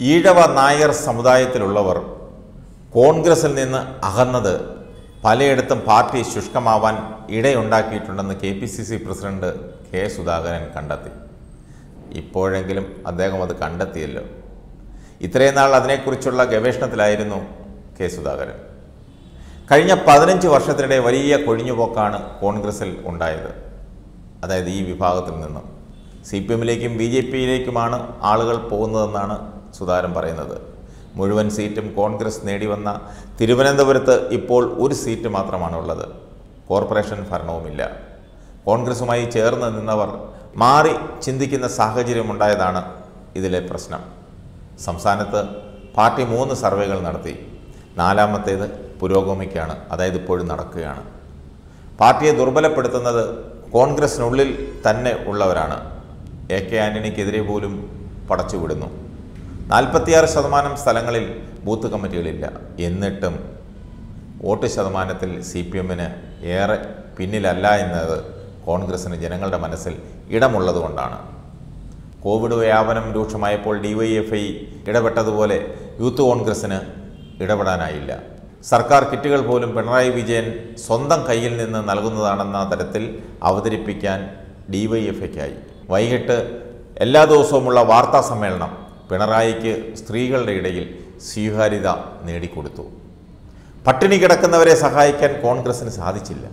ഈഴവ നായർ സമുദായത്തിലുള്ളവർ കോൺഗ്രസിൽ നിന്ന് അകന്നത് പലയിടത്തും പാർട്ടി ശുഷ്കമാവാൻ ഇടയുണ്ടാക്കിയിട്ടുണ്ടെന്ന് K P C C president K Sudhakaran കണ്ടെത്തി ഇപ്പോഴെങ്കിലും അദ്ദേഹം അത് കണ്ടെത്തിയല്ലോ ഇത്രയും നാൾ അതിനെക്കുറിച്ചുള്ള ഗവേഷണത്തിലായിരുന്നു കെ സുധാകരൻ കഴിഞ്ഞ പതിനഞ്ച് വർഷത്തിനിടെ വലിയ കൊഴിഞ്ഞുപോക്കാണ് കോൺഗ്രസിൽ ഉണ്ടായത് അതായത് ഈ വിഭാഗത്തിൽ നിന്നും സി പി എമ്മിലേക്കും ബി ജെ പിയിലേക്കുമാണ് ആളുകൾ പോകുന്നതെന്നാണ് സുധാകരൻ പറയുന്നത് മുഴുവൻ സീറ്റും കോൺഗ്രസ് നേടിവന്ന തിരുവനന്തപുരത്ത് ഇപ്പോൾ ഒരു സീറ്റ് മാത്രമാണ് ഉള്ളത് കോർപ്പറേഷൻ ഭരണവുമില്ല കോൺഗ്രസുമായി ചേർന്ന് നിന്നവർ മാറി ചിന്തിക്കുന്ന സാഹചര്യമുണ്ടായതാണ് ഇതിലെ പ്രശ്നം സംസ്ഥാനത്ത് പാർട്ടി മൂന്ന് സർവേകൾ നടത്തി നാലാമത്തേത് പുരോഗമിക്കുകയാണ് അതായത് ഇപ്പോഴും നടക്കുകയാണ് പാർട്ടിയെ ദുർബലപ്പെടുത്തുന്നത് കോൺഗ്രസിനുള്ളിൽ തന്നെ ഉള്ളവരാണ് എ കെ ആന്റണിക്കെതിരെ പോലും പടച്ചുവിടുന്നു നാൽപ്പത്തിയാറ് ശതമാനം സ്ഥലങ്ങളിൽ ബൂത്ത് കമ്മിറ്റികളില്ല എന്നിട്ടും വോട്ട് ശതമാനത്തിൽ സി പി എമ്മിന് ഏറെ പിന്നിലല്ല എന്നത് കോൺഗ്രസിന് ജനങ്ങളുടെ മനസ്സിൽ ഇടമുള്ളതുകൊണ്ടാണ് കോവിഡ് വ്യാപനം രൂക്ഷമായപ്പോൾ ഡിവൈഎഫ്ഐ ഇടപെട്ടതുപോലെ യൂത്ത് കോൺഗ്രസിന് ഇടപെടാനായില്ല സർക്കാർ കിറ്റുകൾ പോലും പിണറായി വിജയൻ സ്വന്തം കയ്യിൽ നിന്ന് നൽകുന്നതാണെന്ന തരത്തിൽ അവതരിപ്പിക്കാൻ ഡിവൈഎഫ്ഐക്കായി വൈകിട്ട് എല്ലാ ദിവസവുമുള്ള വാർത്താ സമ്മേളനം പിണറായിക്ക് സ്ത്രീകളുടെ ഇടയിൽ സ്വീകാര്യത നേടിക്കൊടുത്തു പട്ടിണി കിടക്കുന്നവരെ സഹായിക്കാൻ കോൺഗ്രസിന് സാധിച്ചില്ല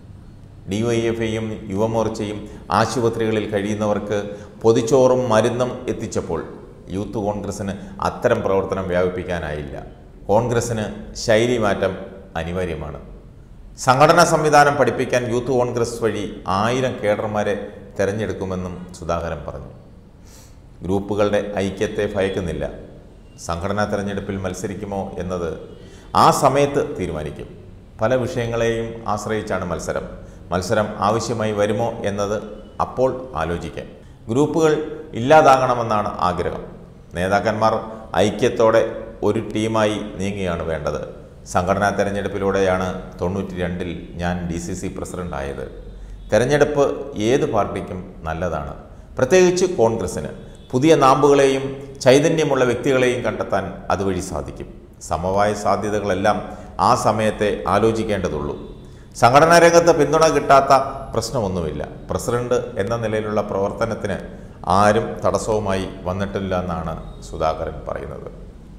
ഡിവൈഎഫ്ഐയും യുവമോർച്ചയും ആശുപത്രികളിൽ കഴിയുന്നവർക്ക് പൊതിച്ചോറും മരുന്നും എത്തിച്ചപ്പോൾ യൂത്ത് കോൺഗ്രസിന് അത്തരം പ്രവർത്തനം വ്യാപിപ്പിക്കാനായില്ല കോൺഗ്രസിന് ശൈലി മാറ്റം അനിവാര്യമാണ് സംഘടനാ സംവിധാനം പഠിപ്പിക്കാൻ യൂത്ത് കോൺഗ്രസ് വഴി ആയിരം കേഡർമാരെ തിരഞ്ഞെടുക്കുമെന്നും സുധാകരൻ പറഞ്ഞു ഗ്രൂപ്പുകളുടെ ഐക്യത്തെ ഭയക്കുന്നില്ല സംഘടനാ തെരഞ്ഞെടുപ്പിൽ മത്സരിക്കുമോ എന്നത് ആ സമയത്ത് തീരുമാനിക്കും പല വിഷയങ്ങളെയും ആശ്രയിച്ചാണ് മത്സരം മത്സരം ആവശ്യമായി വരുമോ എന്നത് അപ്പോൾ ആലോചിക്കാം ഗ്രൂപ്പുകൾ ഇല്ലാതാകണമെന്നാണ് ആഗ്രഹം നേതാക്കന്മാർ ഐക്യത്തോടെ ഒരു ടീമായി നീങ്ങുകയാണ് വേണ്ടത് സംഘടനാ തെരഞ്ഞെടുപ്പിലൂടെയാണ് തൊണ്ണൂറ്റി രണ്ടിൽ ഞാൻ ഡി സി സി പ്രസിഡൻ്റായത് തെരഞ്ഞെടുപ്പ് ഏത് പാർട്ടിക്കും നല്ലതാണ് പ്രത്യേകിച്ച് കോൺഗ്രസ്സിന് പുതിയ നാമ്പുകളെയും ചൈതന്യമുള്ള വ്യക്തികളെയും കണ്ടെത്താൻ അതുവഴി സാധിക്കും സമവായ സാധ്യതകളെല്ലാം ആ സമയത്തെ ആലോചിക്കേണ്ടതുള്ളൂ സംഘടനാ രംഗത്ത് പിന്തുണ കിട്ടാത്ത പ്രശ്നമൊന്നുമില്ല പ്രസിഡന്റ് എന്ന നിലയിലുള്ള പ്രവർത്തനത്തിന് ആരും തടസ്സവുമായി വന്നിട്ടില്ല എന്നാണ് സുധാകരൻ പറയുന്നത്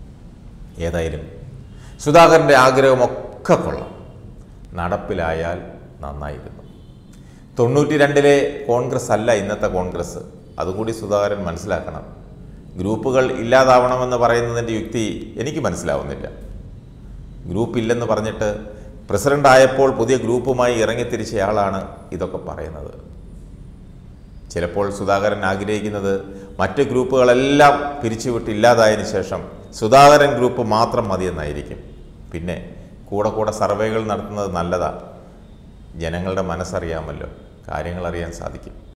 ഏതായാലും സുധാകരൻ്റെ ആഗ്രഹമൊക്കെ കൊള്ളാം നടപ്പിലായാൽ നന്നായിരുന്നു തൊണ്ണൂറ്റി രണ്ടിലെ കോൺഗ്രസ് അല്ല ഇന്നത്തെ കോൺഗ്രസ് അതുകൂടി സുധാകരൻ മനസ്സിലാക്കണം ഗ്രൂപ്പുകൾ ഇല്ലാതാവണമെന്ന് പറയുന്നതിൻ്റെ യുക്തി എനിക്ക് മനസ്സിലാവുന്നില്ല ഗ്രൂപ്പ് ഇല്ലെന്ന് പറഞ്ഞിട്ട് പ്രസിഡന്റ് ആയപ്പോൾ പുതിയ ഗ്രൂപ്പുമായി ഇറങ്ങിത്തിരിച്ചയാളാണ് ഇതൊക്കെ പറയുന്നത് ചിലപ്പോൾ സുധാകരൻ ആഗ്രഹിക്കുന്നത് മറ്റ് ഗ്രൂപ്പുകളെല്ലാം പിരിച്ചുവിട്ട് ഇല്ലാതായതിനു ശേഷം സുധാകരൻ ഗ്രൂപ്പ് മാത്രം മതിയെന്നായിരിക്കും പിന്നെ കൂടെ കൂടെ സർവേകൾ നടത്തുന്നത് നല്ലതാണ് ജനങ്ങളുടെ മനസ്സറിയാമല്ലോ കാര്യങ്ങൾ അറിയാൻ സാധിക്കും